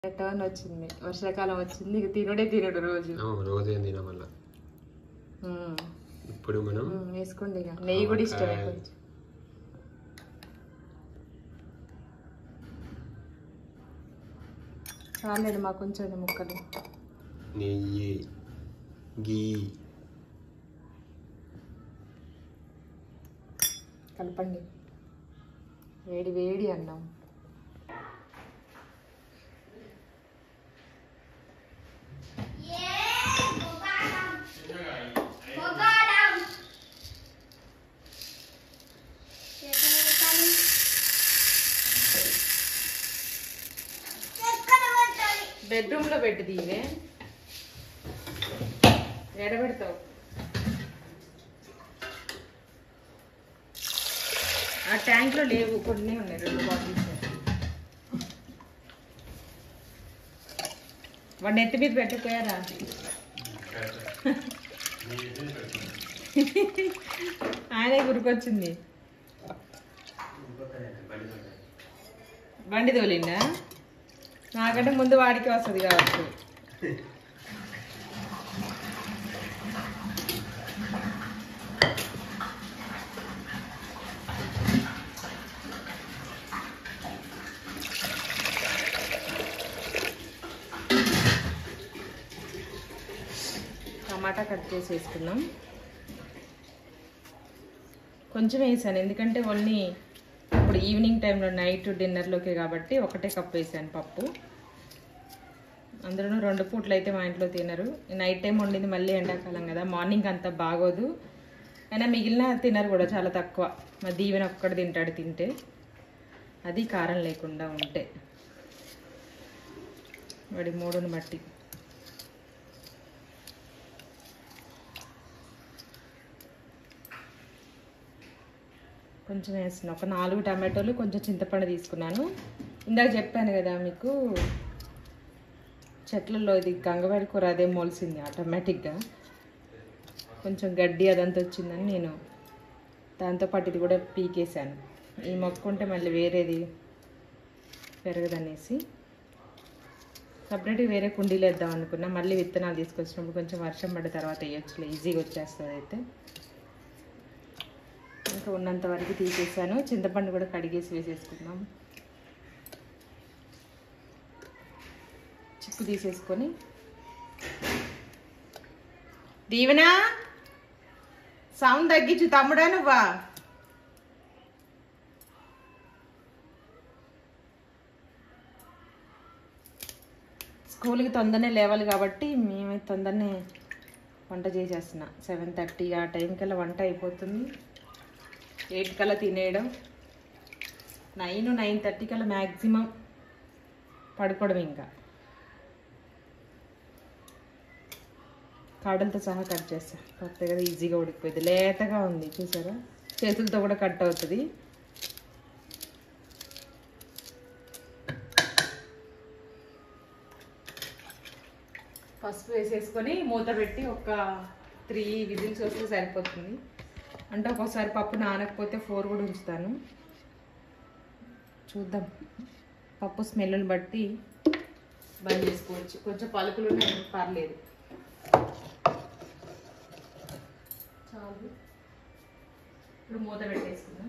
Turn వచ్చింది వర్షాకాలం వచ్చింది ఇక తినుడే తినడు రోజు అవును, రోజు ఏం తినం వల్ల ఉమ్, ఇప్పుడు మనం ఉమ్, వేసుకోండి ఇక నెయ్యి కూడా ఇష్టమే ఆవకాయ. కొంచెం చాలేదు మాకు కొంచెం ముక్కలు నెయ్యి గీ కలపండి వేడి వేడి అన్నం బెడ్రూమ్ లో పెట్టి దీవే ఎడబెడతావు ఆ ట్యాంక్ లో లేవు కొన్ని ఉన్నాయి రెండు బాటిల్స్ వాడిని ఎత్తి మీద పెట్టిపోయారా ఆయనే గురికొచ్చింది బండి తోలిండా నాకంటే ముందు వాడికి వస్తుంది కావచ్చు టమాటా కట్ చేసి వేసుకుందాం కొంచెం వేసాను ఎందుకంటే ఓన్లీ ఇప్పుడు ఈవినింగ్ టైంలో నైట్ డిన్నర్లోకే కాబట్టి ఒకటే కప్ వేసాను పప్పు అందులోనూ రెండు పూట్లు అయితే మా ఇంట్లో తినరు నైట్ టైం వండింది మళ్ళీ ఎండాకాలం కదా మార్నింగ్ అంత బాగోదు అయినా మిగిలిన తినరు కూడా చాలా తక్కువ మా దీవెన ఒక్కడు తింటాడు తింటే అది కారం లేకుండా ఉంటే వాడి మూడుని బట్టి కొంచెం వేస్తున్నా ఒక నాలుగు టమాటోలు కొంచెం చింతపండు తీసుకున్నాను ఇందాక చెప్పాను కదా మీకు చెట్లలో ఇది గంగవారి కూర అదే మొలిసింది ఆటోమేటిక్గా కొంచెం గడ్డి అదంతా వచ్చిందని నేను దాంతోపాటు ఇది కూడా పీకేశాను ఈ మొక్క ఉంటే మళ్ళీ వేరేది పెరగదనేసి సపరేట్గా వేరే కుండీలు వేద్దాం అనుకున్నా మళ్ళీ విత్తనాలు తీసుకొచ్చినప్పుడు కొంచెం వర్షం పడ్డ తర్వాత వేయొచ్చులే ఈజీగా వచ్చేస్తుంది అయితే ఇంకా ఉన్నంత వరకు తీసేసాను చింతపండు కూడా కడిగేసి వేసేసుకుందాం చిప్పు తీసేసుకొని దీవెనా సౌండ్ తగ్గించు తమ్ముడా నువ్వా స్కూల్కి తొందరనే లేవాలి కాబట్టి మేమైతే తొందరనే వంట చేసేస్తున్నా సెవెన్ థర్టీ ఆ టైం కల్లా వంట అయిపోతుంది ఎయిట్ కల్లా తినేయడం నైన్ నైన్ థర్టీ కల్లా మ్యాక్సిమం పడుకోవడం ఇంకా కాడలతో సహా కట్ చేస్తా కాకపోతే కదా ఈజీగా ఉడికిపోయింది లేతగా ఉంది చూసారా చేతులతో కూడా కట్ అవుతుంది పసుపు వేసేసుకొని మూత పెట్టి ఒక త్రీ విజిల్స్ వస్తే సరిపోతుంది అంటే ఒక్కోసారి పప్పు నానకపోతే ఫోర్ కూడా ఉంచుతాను చూద్దాం పప్పు స్మెల్ని బట్టి బంద్ చేసుకోవచ్చు కొంచెం పలుకులు ఉన్నాయి పర్లేదు చాలు ఇప్పుడు మూత పెట్టేసుకుందాం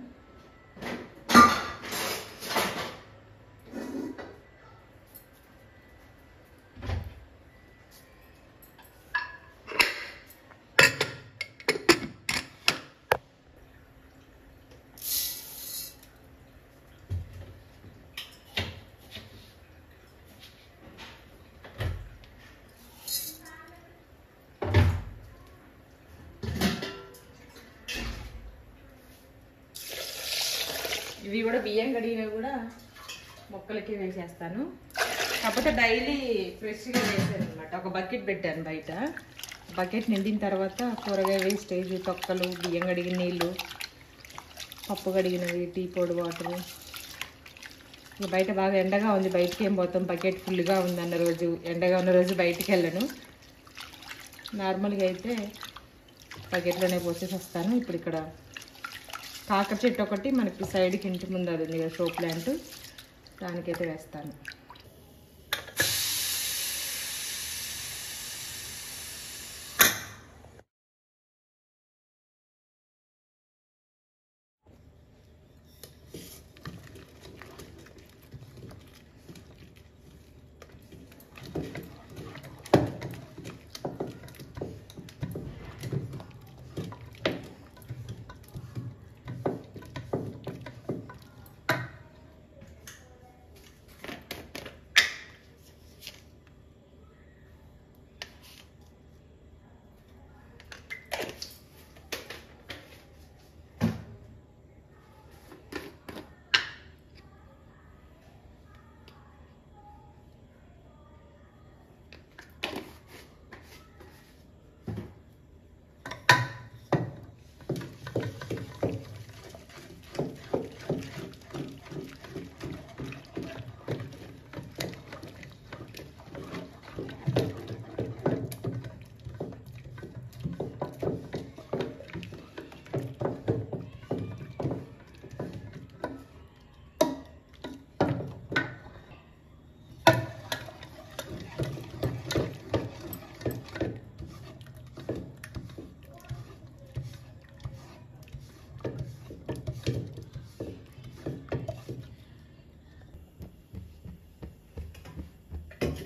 ఇవి కూడా బియ్యం కడిగినవి కూడా మొక్కలకి వేసేస్తాను కాకపోతే డైలీ ఫ్రెష్గా వేసాను అనమాట ఒక బకెట్ పెట్టాను బయట బకెట్ నిండిన తర్వాత కూరగాయ వేస్టేజ్ తొక్కలు బియ్యం కడిగిన నీళ్ళు పప్పు కడిగినవి టీ పొడి వాటర్ ఇక బయట బాగా ఎండగా ఉంది బయటికి ఏం పోతాం బకెట్ ఫుల్గా ఉంది అన్న రోజు ఎండగా ఉన్న రోజు బయటికి వెళ్ళను నార్మల్గా అయితే బకెట్లోనే పోసేసి వస్తాను ఇప్పుడు ఇక్కడ కాకర చెట్టు ఒకటి మనకి సైడ్కి ఇంటి ముందు అది ఉంది కదా షో ప్లాంట్ దానికైతే వేస్తాను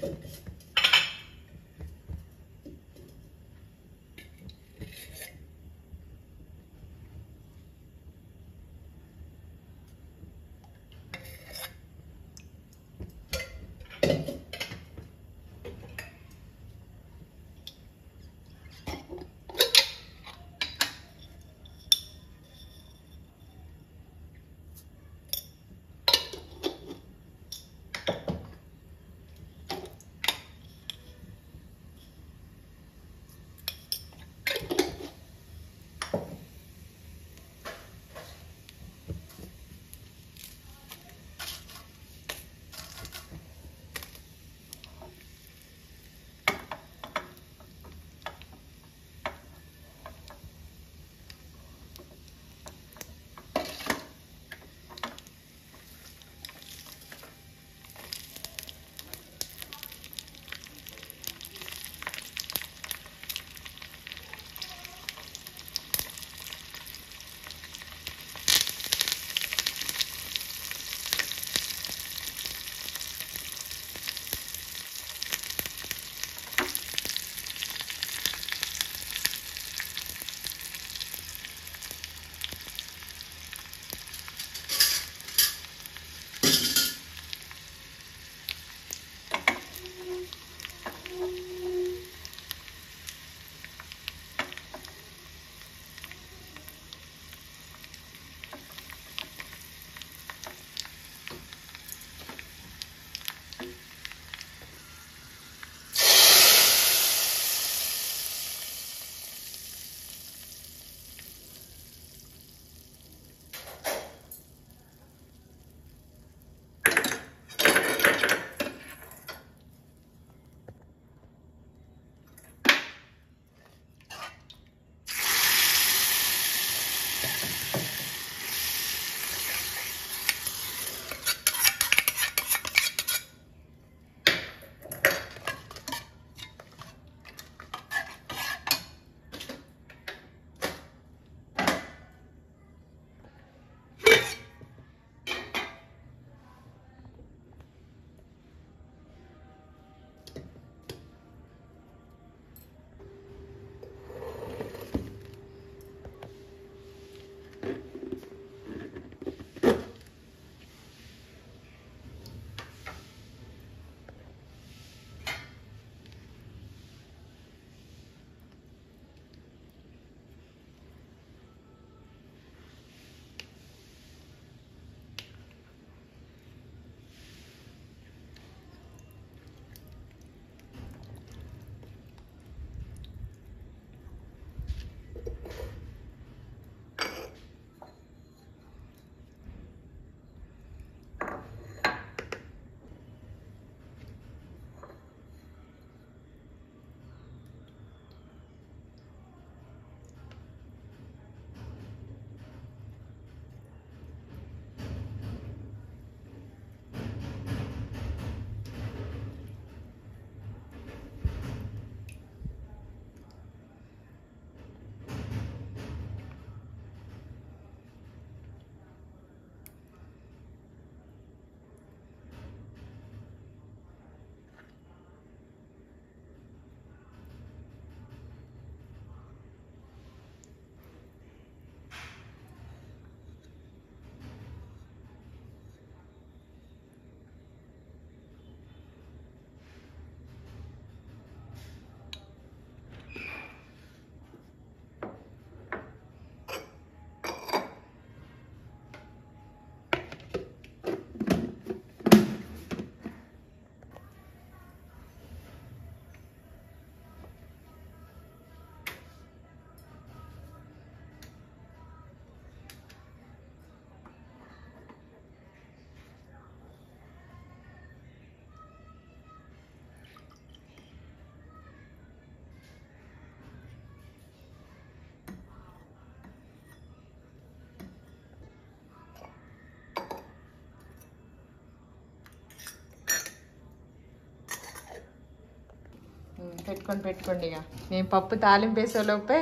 పెట్టుకొని పెట్టుకోండి ఇక నేను పప్పు తాలింపు వేసే లోపే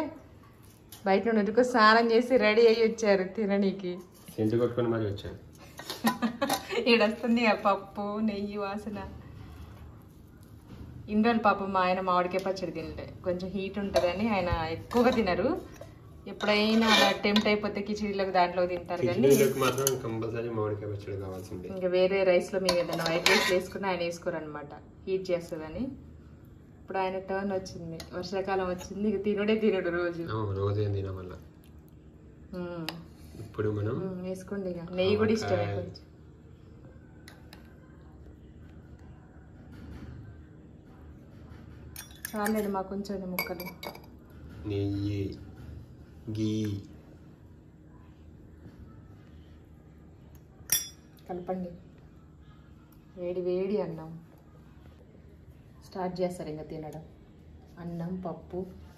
బయట నుండి ఉరుకు స్నానం చేసి రెడీ అయ్యి వచ్చారు తిననీకి సెంటు కొట్టుకొని మరి వచ్చాను ఈడొస్తుంది ఆ పప్పు నెయ్యి వాసన ఇన్ని రోజులు పాపం మా ఆయన మామిడికాయ పచ్చడి తినలే కొంచెం హీట్ ఉంటుందని ఆయన ఎక్కువగా తినరు ఎప్పుడైనా అలా టెంప్ట్ అయిపోతే కిచిడీలకు దాంట్లో తింటారు కానీ కిడ్నీలకు మాత్రం కంపల్సరీ మామిడికాయ పచ్చడి కావాల్సిందే ఇంకా వేరే రైస్లో మేము ఏదైనా వైట్ రైస్ వేసుకుని ఆయన వేసుకోరు అనమాట హీట్ చేస్తుందని ఇప్పుడు ఆయన టర్న్ వచ్చింది వర్షాకాలం వచ్చింది ఇక తినుడే తినడు రోజు అవును, రోజు ఏం తినం వల్ల ఉమ్, ఇప్పుడు మనం ఉమ్, వేసుకోండి ఇక నెయ్యి కూడా ఇష్టమే ఆవకాయ. కొంచెం చాలేదు మాకు కొంచెం ముక్కలు నెయ్యి గీ కలపండి వేడి వేడి అన్నం స్టార్ట్ చేస్తారు ఇంకా తినడం అన్నం పప్పు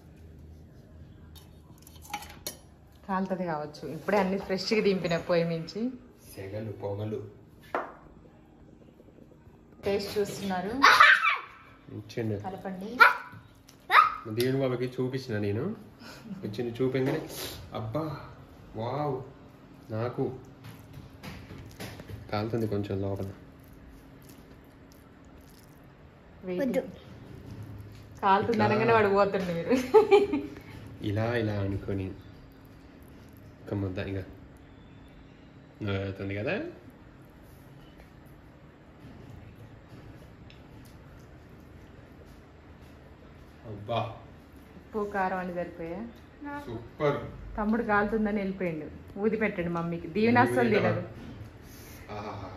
కాలుతుంది కావచ్చు ఇప్పుడే అన్ని ఫ్రెష్గా దింపిన పొయ్యి మించి సెగలు పొగలు టేస్ట్ చూస్తున్నారు ఇచ్చిండు కలపండి దేవుని బాబాకి చూపించిన నేను వచ్చింది చూపించగానే అబ్బా వావ్ నాకు కాలుతుంది కొంచెం లోపల వెయిట్ కాలుతుంది అనగానే వాడు పోతుంది మీరు ఇలా ఇలా అనుకొని ఒక ముద్ద ఇక అవుతుంది కదా అబ్బా ఉప్పు కారం అని సరిపోయా సూపర్ తమ్ముడు కాలుతుందని వెళ్ళిపోయిండు ఊది పెట్టండి మమ్మీకి దీవెన అస్సలు తినదు ఆహా.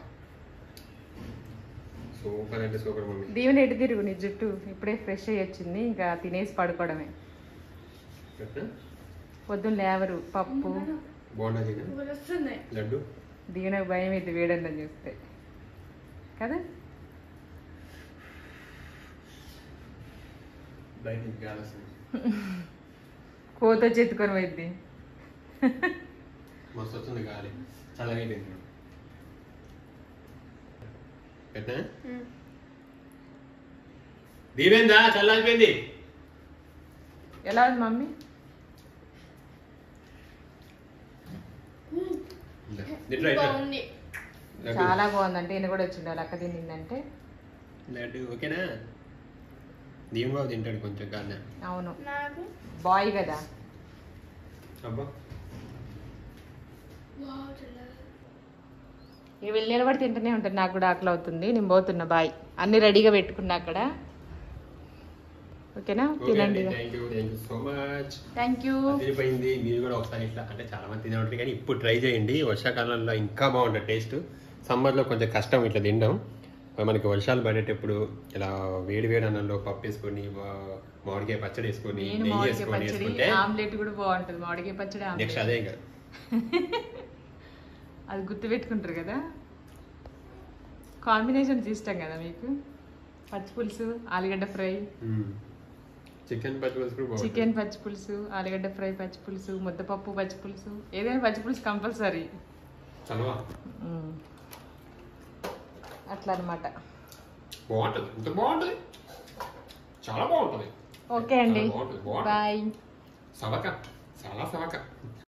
సూపర్ అంటే సూపర్ మమ్మీ దీవెన ఎటు తిరుగు నీ జుట్టు ఇప్పుడే ఫ్రెష్ అయ్యి వచ్చింది ఇంకా తినేసి పడుకోవడమే పొద్దున్న లేవరు పప్పు బాగుండా తిన లడ్డు దీవెనకు భయం ఇది వేడన్నం చూస్తే కదా బయట గాలి వస్తుంది కోత చెత్తుకొని పోయింది మస్తు వస్తుంది గాలి చల్లగా అయిపోయింది పెట్టనా దీవేందా చల్లారిపోయింది ఎలా ఉంది మమ్మీ ఇట్లా ఇట్లా లడ్డు. చాలా బాగుందంటే ఈయన కూడా వచ్చిండు వాళ్ళ అక్క తినిందంటే లడ్డు ఓకేనా దీని బాబు తింటాడు కొంచెం కానీ అవును బాయ్ కదా అబ్బా ఇక వెళ్ళి నిలబడి తింటూనే ఉంటాను నాకు కూడా ఆకలి అవుతుంది నేను పోతున్నా బాయ్ అన్ని రెడీగా పెట్టుకున్నా అక్కడ ఓకేనా ఓకే తినండి అండి thank you thank you so much thank you అదిరిపోయింది మీరు కూడా ఒకసారి ఇట్లా అంటే చాలా మంది తినే ఉంటారు కానీ ఇప్పుడు ట్రై చేయండి వర్షాకాలంలో ఇంకా బాగుంటుంది టేస్ట్ సమ్మర్లో కొంచెం కష్టం ఇట్లా తినడం మనకి వర్షాలు పడేటప్పుడు ఇలా వేడి వేడి అన్నంలో పప్పు వేసుకొని వా- మామిడికాయ పచ్చడి వేసుకొని నేను నెయ్యి మామిడికాయ వేసుకొని పచ్చడి వేసుకుంటే ఆమ్లెట్ కూడా బాగుంటుంది మామిడికాయ పచ్చడి నెక్స్ట్ ఆమ్లెట్ అదే ఇంకా అది గుర్తు పెట్టుకుంటారు కదా కాంబినేషన్స్ ఇష్టం కదా మీకు పచ్చి పులుసు ఆలుగడ్డ ఫ్రై చికెన్ పచ్చి పులుసు కూడా బాగుంటుంది చికెన్ పచ్చి పులుసు ఆలుగడ్డ ఫ్రై పచ్చి పులుసు ముద్దపప్పు పచ్చి పులుసు ఏదైనా పచ్చి పులుసు కంపల్సరీ చలవా అట్లా అనమాట బాగుంటుంది ఇంత బాగుంటుంది చాలా బాగుంటుంది ఓకే అండి చాలా బాగుంటుంది బాగుంటుంది బాయ్ సవక చాలా సవక